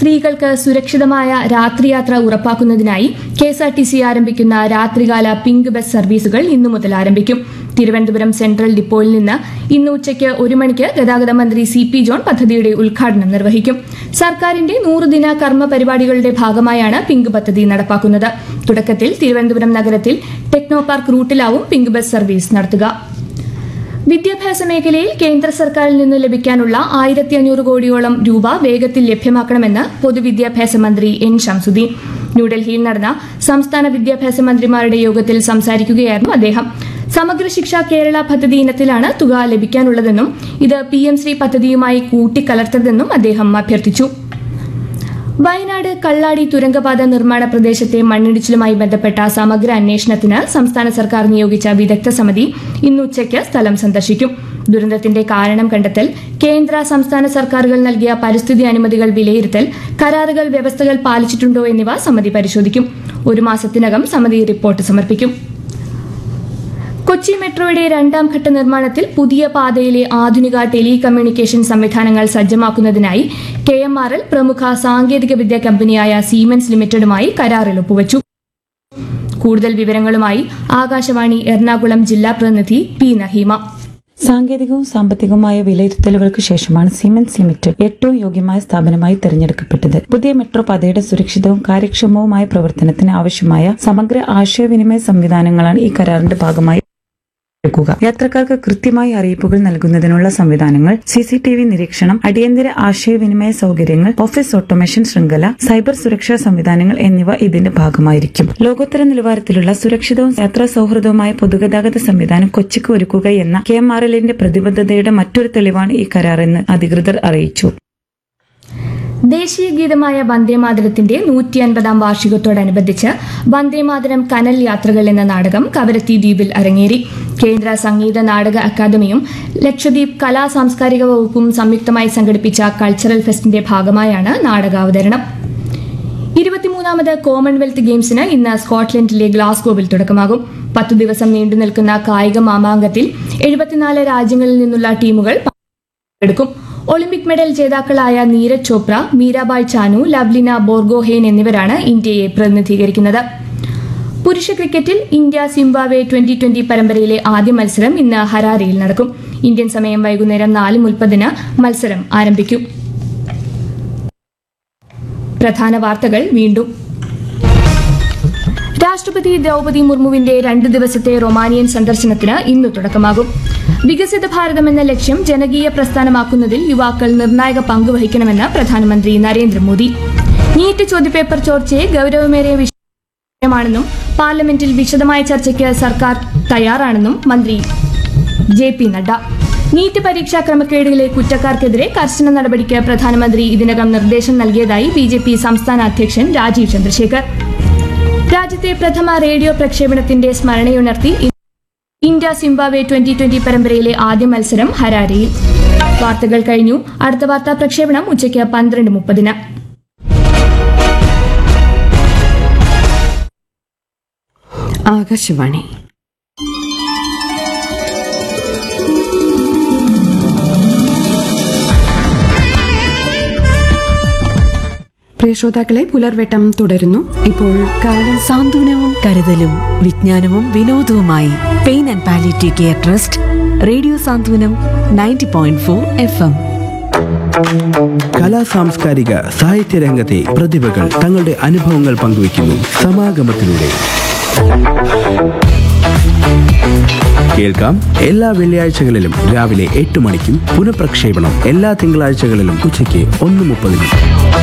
സ്ത്രീകൾക്ക് സുരക്ഷിതമായ രാത്രിയാത്ര ഉറപ്പാക്കുന്നതിനായി K S R T C ആരംഭിക്കുന്ന രാത്രികാല പിങ്ക് ബസ് സർവീസുകൾ ഇന്നു മുതൽ ആരംഭിക്കും തിരുവനന്തപുരം സെൻട്രൽ ഡിപ്പോയിൽ നിന്ന് ഇന്ന് ഉച്ചയ്ക്ക് ഒരു മണിക്ക് ഗതാഗത മന്ത്രി സി പി ജോൺ പദ്ധതിയുടെ ഉദ്ഘാടനം നിർവഹിക്കും സർക്കാരിന്റെ നൂറുദിന കർമ്മ പരിപാടികളുടെ ഭാഗമായാണ് പിങ്ക് പദ്ധതി നടപ്പാക്കുന്നത് തുടക്കത്തിൽ തിരുവനന്തപുരം നഗരത്തിൽ ടെക്നോ പാർക്ക് റൂട്ടിലാവും പിങ്ക് ബസ് സർവീസ് നടത്തുക വിദ്യാഭ്യാസ മേഖലയിൽ കേന്ദ്ര സർക്കാരിൽ നിന്ന് ലഭിക്കാനുള്ള ആയിരത്തി അഞ്ഞൂറ് കോടിയോളം രൂപ വേഗത്തിൽ ലഭ്യമാക്കണമെന്ന് പൊതുവിദ്യാഭ്യാസ മന്ത്രി എൻ ഷംസുദ്ദീൻ ന്യൂഡൽഹിയിൽ നടന്ന സംസ്ഥാന വിദ്യാഭ്യാസ മന്ത്രിമാരുടെ യോഗത്തിൽ സംസാരിക്കുകയായിരുന്നു അദ്ദേഹം സമഗ്ര ശിക്ഷ കേരള പദ്ധതി ഇനത്തിലാണ് തുക ലഭിക്കാനുള്ളതെന്നും ഇത് പി എം ശ്രീ പദ്ധതിയുമായി കൂട്ടിക്കലർത്തരുതെന്നും അദ്ദേഹം അഭ്യർത്ഥിച്ചു വയനാട് കള്ളാടി തുരങ്കപാത നിർമ്മാണ പ്രദേശത്തെ മണ്ണിടിച്ചിലുമായി ബന്ധപ്പെട്ട സമഗ്ര അന്വേഷണത്തിന് സംസ്ഥാന സർക്കാർ നിയോഗിച്ച വിദഗ്ധ സമിതി ഇന്ന് ഉച്ചയ്ക്ക് സ്ഥലം സന്ദർശിക്കും ദുരന്തത്തിന്റെ കാരണം കണ്ടെത്തൽ കേന്ദ്ര സംസ്ഥാന സർക്കാരുകൾ നൽകിയ പരിസ്ഥിതി അനുമതികൾ വിലയിരുത്തൽ കരാറുകൾ വ്യവസ്ഥകൾ പാലിച്ചിട്ടുണ്ടോ എന്നിവ സമിതി പരിശോധിക്കും ഒരു മാസത്തിനകം സമിതി റിപ്പോർട്ട് സമർപ്പിക്കും കൊച്ചി മെട്രോയുടെ രണ്ടാം ഘട്ട നിർമ്മാണത്തിൽ പുതിയ പാതയിലെ ആധുനിക ടെലി കമ്മ്യൂണിക്കേഷൻ സംവിധാനങ്ങൾ സജ്ജമാക്കുന്നതിനായി കെ എം ആർ എൽ പ്രമുഖ സാങ്കേതിക വിദ്യ കമ്പനിയായ സീമെൻസ് ലിമിറ്റഡുമായി കരാറിൽ ഒപ്പുവച്ചു കൂടുതൽ വിവരങ്ങളുമായി ആകാശവാണി എറണാകുളം ജില്ലാ പ്രതിനിധി പി നഹീമ സാങ്കേതികവും സാമ്പത്തികവുമായ വിലയിരുത്തലുകൾക്ക് ശേഷമാണ് സിമെൻസ് ലിമിറ്റഡ് ഏറ്റവും യോഗ്യമായ സ്ഥാപനമായി തെരഞ്ഞെടുക്കപ്പെട്ടത് പുതിയ മെട്രോ പാതയുടെ സുരക്ഷിതവും കാര്യക്ഷമവുമായ പ്രവർത്തനത്തിന് ആവശ്യമായ സമഗ്ര ആശയവിനിമയ സംവിധാനങ്ങളാണ് ഈ കരാറിന്റെ ഭാഗമായി എടുക്കുക യാത്രക്കാർക്ക് കൃത്യമായി അറിയിപ്പുകൾ നൽകുന്നതിനുള്ള സംവിധാനങ്ങൾ സി സി ടി വി നിരീക്ഷണം അടിയന്തര ആശയവിനിമയ സൗകര്യങ്ങൾ ഓഫീസ് ഓട്ടോമേഷൻ ശൃംഖല സൈബർ സുരക്ഷാ സംവിധാനങ്ങൾ എന്നിവ ഇതിന്റെ ഭാഗമായിരിക്കും ലോകോത്തര നിലവാരത്തിലുള്ള സുരക്ഷിതവും യാത്രാ സൗഹൃദവുമായ പൊതുഗതാഗത സംവിധാനം കൊച്ചിക്ക് ഒരുക്കുക എന്ന കെ എം ആർ എല്ലിന്റെ പ്രതിബദ്ധതയുടെ മറ്റൊരു തെളിവാണ് ഈ കരാറെന്ന് അധികൃതർ അറിയിച്ചു ദേശീയ ഗീതമായ വന്ദേമാതരത്തിന്റെ നൂറ്റി അൻപതാം വാർഷികത്തോടനുബന്ധിച്ച് വന്ദേമാതരം കനൽ യാത്രകൾ എന്ന നാടകം കവരത്തി ദ്വീപിൽ അരങ്ങേറി കേന്ദ്ര സംഗീത നാടക അക്കാദമിയും ലക്ഷദ്വീപ് കലാ സാംസ്കാരിക വകുപ്പും സംയുക്തമായി സംഘടിപ്പിച്ച കൾച്ചറൽ ഫെസ്റ്റിന്റെ ഭാഗമായാണ് നാടകാവതരണം ഇരുപത്തിമൂന്നാമത് കോമൺവെൽത്ത് ഗെയിംസിന് ഇന്ന് സ്കോട്ട്ലൻഡിലെ ഗ്ലാസ്ഗോവിൽ തുടക്കമാകും പത്തു ദിവസം നീണ്ടു നിൽക്കുന്ന കായിക മാമാങ്കത്തിൽ എഴുപത്തിനാല് രാജ്യങ്ങളിൽ നിന്നുള്ള ടീമുകൾ പങ്കെടുക്കും ഒളിമ്പിക് മെഡൽ ജേതാക്കളായ നീരജ് ചോപ്ര മീരാബായ് ചാനു ലവ്ലിന ബോർഗോഹെയ്ൻ എന്നിവരാണ് ഇന്ത്യയെ പ്രതിനിധീകരിക്കുന്നത് പുരുഷ ക്രിക്കറ്റിൽ ഇന്ത്യ സിംബാബ്വെ ട്വന്റി ട്വന്റി പരമ്പരയിലെ ആദ്യ മത്സരം ഇന്ന് ഹരാരയിൽ നടക്കും ഇന്ത്യൻ സമയം വൈകുന്നേരം നാല് മുപ്പതിന് മത്സരം ആരംഭിക്കും പ്രധാന വാർത്തകൾ വീണ്ടും രാഷ്ട്രപതി ദ്രൗപതി മുർമുവിന്റെ രണ്ട് ദിവസത്തെ റൊമാനിയൻ സന്ദർശനത്തിന് ഇന്ന് തുടക്കമാകും വികസിത ഭാരതം എന്ന ലക്ഷ്യം ജനകീയ പ്രസ്ഥാനമാക്കുന്നതിൽ യുവാക്കൾ നിർണായക പങ്ക് വഹിക്കണമെന്ന് പ്രധാനമന്ത്രി നരേന്ദ്രമോദി നീറ്റ് ചോദ്യപേപ്പർ ചോർച്ചയെ ഗൌരവമേറിയ വിഷയമാണെന്നും പാർലമെന്റിൽ വിശദമായ ചർച്ചയ്ക്ക് സർക്കാർ തയ്യാറാണെന്നും മന്ത്രി ജെ പി നഡ്ഡ നീറ്റ് പരീക്ഷാ ക്രമക്കേടിലെ കുറ്റക്കാർക്കെതിരെ കർശന നടപടിക്ക് പ്രധാനമന്ത്രി ഇതിനകം നിർദ്ദേശം നൽകിയതായി ബി ജെ പി സംസ്ഥാന അധ്യക്ഷൻ രാജീവ് ചന്ദ്രശേഖർ രാജ്യത്തെ പ്രഥമ റേഡിയോ പ്രക്ഷേപണത്തിന്റെ സ്മരണയുണർത്തി ഇന്ത്യ സിംബാബ്വെ ട്വന്റി ട്വന്റി പരമ്പരയിലെ ആദ്യ മത്സരം ഹരാരയിൽ വാർത്തകൾ കഴിഞ്ഞു അടുത്ത വാർത്താ പ്രക്ഷേപണം ഉച്ചയ്ക്ക് പന്ത്രണ്ട് മുപ്പതിന് ആകാശവാണി പ്രിയ ശ്രോതാക്കളെ പുലർവെട്ടം തുടരുന്നു ഇപ്പോൾ കാലം സാന്ത്വനവും കരുതലും വിജ്ഞാനവും വിനോദവുമായി pain and palliative care trust radio Santhwanam ninety point four F M കലാ സാംസ്കാരിക സാഹിത്യ രംഗത്തെ പ്രതിഭകൾ തങ്ങളുടെ അനുഭവങ്ങൾ പങ്കുവയ്ക്കുന്നു സമാഗമത്തിലൂടെ കേൾക്കാം എല്ലാ വെള്ളിയാഴ്ചകളിലും രാവിലെ എട്ട് മണിക്കും പുനഃപ്രക്ഷേപണം എല്ലാ തിങ്കളാഴ്ചകളിലും ഉച്ചയ്ക്ക് ഒന്ന് മുപ്പതിനും